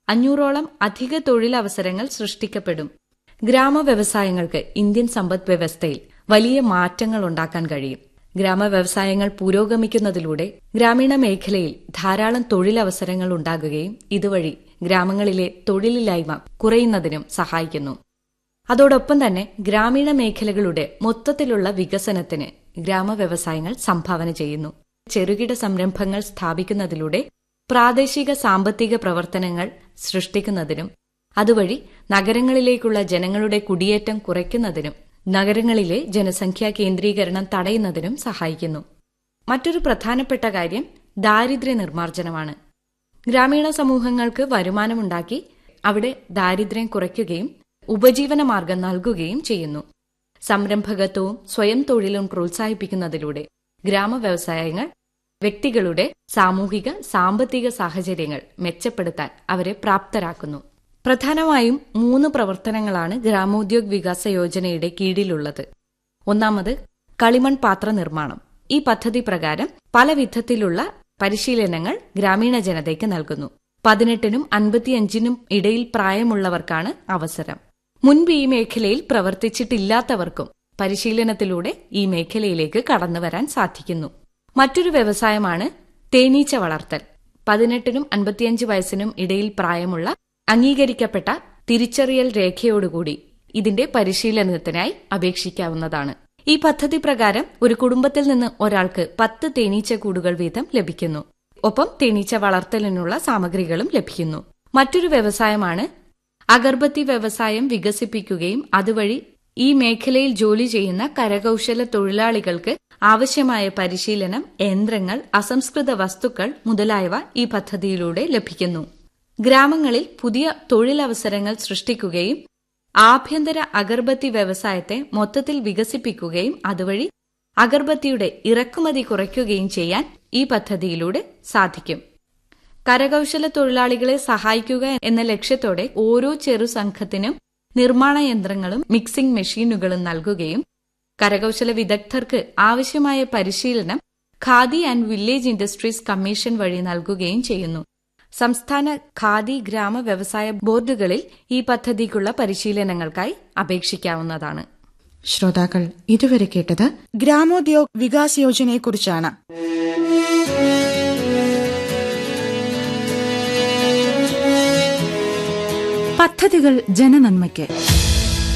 അഞ്ഞൂറോളം അധിക തൊഴിലവസരങ്ങൾ സൃഷ്ടിക്കപ്പെടും ഗ്രാമവ്യവസായങ്ങൾക്ക് ഇന്ത്യൻ സമ്പദ് വ്യവസ്ഥയിൽ വലിയ മാറ്റങ്ങൾ ഉണ്ടാക്കാൻ കഴിയും ഗ്രാമവ്യവസായങ്ങൾ പുരോഗമിക്കുന്നതിലൂടെ ഗ്രാമീണ മേഖലയിൽ ധാരാളം തൊഴിലവസരങ്ങൾ ഉണ്ടാകുകയും ഇതുവഴി ഗ്രാമങ്ങളിലെ തൊഴിലില്ലായ്മ കുറയുന്നതിനും സഹായിക്കുന്നു അതോടൊപ്പം തന്നെ ഗ്രാമീണ മേഖലകളുടെ മൊത്തത്തിലുള്ള വികസനത്തിന് ഗ്രാമവ്യവസായങ്ങൾ സംഭാവന ചെയ്യുന്നു ചെറുകിട സംരംഭങ്ങൾ സ്ഥാപിക്കുന്നതിലൂടെ പ്രാദേശിക സാമ്പത്തിക പ്രവർത്തനങ്ങൾ സൃഷ്ടിക്കുന്നതിനും അതുവഴി നഗരങ്ങളിലേക്കുള്ള ജനങ്ങളുടെ കുടിയേറ്റം കുറയ്ക്കുന്നതിനും നഗരങ്ങളിലെ ജനസംഖ്യാ കേന്ദ്രീകരണം തടയുന്നതിനും സഹായിക്കുന്നു മറ്റൊരു പ്രധാനപ്പെട്ട കാര്യം ദാരിദ്ര്യ നിർമ്മാർജ്ജനമാണ് ഗ്രാമീണ സമൂഹങ്ങൾക്ക് വരുമാനമുണ്ടാക്കി അവിടെ ദാരിദ്ര്യം കുറയ്ക്കുകയും ഉപജീവന മാർഗം നൽകുകയും ചെയ്യുന്നു സംരംഭകത്വവും സ്വയം തൊഴിലും പ്രോത്സാഹിപ്പിക്കുന്നതിലൂടെ ഗ്രാമവ്യവസായങ്ങൾ വ്യക്തികളുടെ സാമൂഹിക സാമ്പത്തിക സാഹചര്യങ്ങൾ മെച്ചപ്പെടുത്താൻ അവരെ പ്രാപ്തരാക്കുന്നു പ്രധാനമായും മൂന്ന് പ്രവർത്തനങ്ങളാണ് ഗ്രാമോദ്യോഗ് വികാസ യോജനയുടെ കീഴിലുള്ളത് ഒന്നാമത് കളിമൺ പാത്ര നിർമ്മാണം ഈ പദ്ധതി പ്രകാരം പല വിധത്തിലുള്ള പരിശീലനങ്ങൾ ഗ്രാമീണ ജനതയ്ക്ക് നൽകുന്നു പതിനെട്ടിനും അൻപത്തിയഞ്ചിനും ഇടയിൽ പ്രായമുള്ളവർക്കാണ് അവസരം മുൻപ് ഈ മേഖലയിൽ പ്രവർത്തിച്ചിട്ടില്ലാത്തവർക്കും പരിശീലനത്തിലൂടെ ഈ മേഖലയിലേക്ക് കടന്നുവരാൻ സാധിക്കുന്നു മറ്റൊരു വ്യവസായമാണ് തേനീച്ച വളർത്തൽ പതിനെട്ടിനും അൻപത്തിയഞ്ച് വയസ്സിനും ഇടയിൽ പ്രായമുള്ള അംഗീകരിക്കപ്പെട്ട തിരിച്ചറിയൽ രേഖയോടുകൂടി ഇതിന്റെ പരിശീലനത്തിനായി അപേക്ഷിക്കാവുന്നതാണ് ഈ പദ്ധതി പ്രകാരം ഒരു കുടുംബത്തിൽ നിന്ന് ഒരാൾക്ക് പത്ത് തേനീച്ച കൂടുകൾ വീതം ലഭിക്കുന്നു ഒപ്പം തേനീച്ച വളർത്തലിനുള്ള സാമഗ്രികളും ലഭിക്കുന്നു മറ്റൊരു വ്യവസായമാണ് അഗർബത്തി വ്യവസായം വികസിപ്പിക്കുകയും അതുവഴി ഈ മേഖലയിൽ ജോലി ചെയ്യുന്ന കരകൌശല തൊഴിലാളികൾക്ക് ആവശ്യമായ പരിശീലനം യന്ത്രങ്ങൾ അസംസ്കൃത വസ്തുക്കൾ മുതലായവ ഈ പദ്ധതിയിലൂടെ ലഭിക്കുന്നു ഗ്രാമങ്ങളിൽ പുതിയ തൊഴിലവസരങ്ങൾ സൃഷ്ടിക്കുകയും ആഭ്യന്തര അഗർബത്തി വ്യവസായത്തെ മൊത്തത്തിൽ വികസിപ്പിക്കുകയും അതുവഴി അഗർബത്തിയുടെ ഇറക്കുമതി കുറയ്ക്കുകയും ചെയ്യാൻ ഈ പദ്ധതിയിലൂടെ സാധിക്കും കരകൌശല തൊഴിലാളികളെ സഹായിക്കുക എന്ന ലക്ഷ്യത്തോടെ ഓരോ ചെറു സംഘത്തിനും നിർമ്മാണ യന്ത്രങ്ങളും മിക്സിംഗ് മെഷീനുകളും നൽകുകയും കരകൌശല വിദഗ്ധർക്ക് ആവശ്യമായ പരിശീലനം Khadi and village industries commission വഴി നൽകുകയും ചെയ്യുന്നു സംസ്ഥാന ഖാദി ഗ്രാമ വ്യവസായ ബോർഡുകളിൽ ഈ പദ്ധതിക്കുള്ള പരിശീലനങ്ങൾക്കായി അപേക്ഷിക്കാവുന്നതാണ് ശ്രോതാക്കൾ ഇതുവരെ കേട്ടത് ഗ്രാമോദ്യോഗ് വികാസ് യോജനയെക്കുറിച്ചാണ് പദ്ധതികൾ ജനനന്മയ്ക്ക്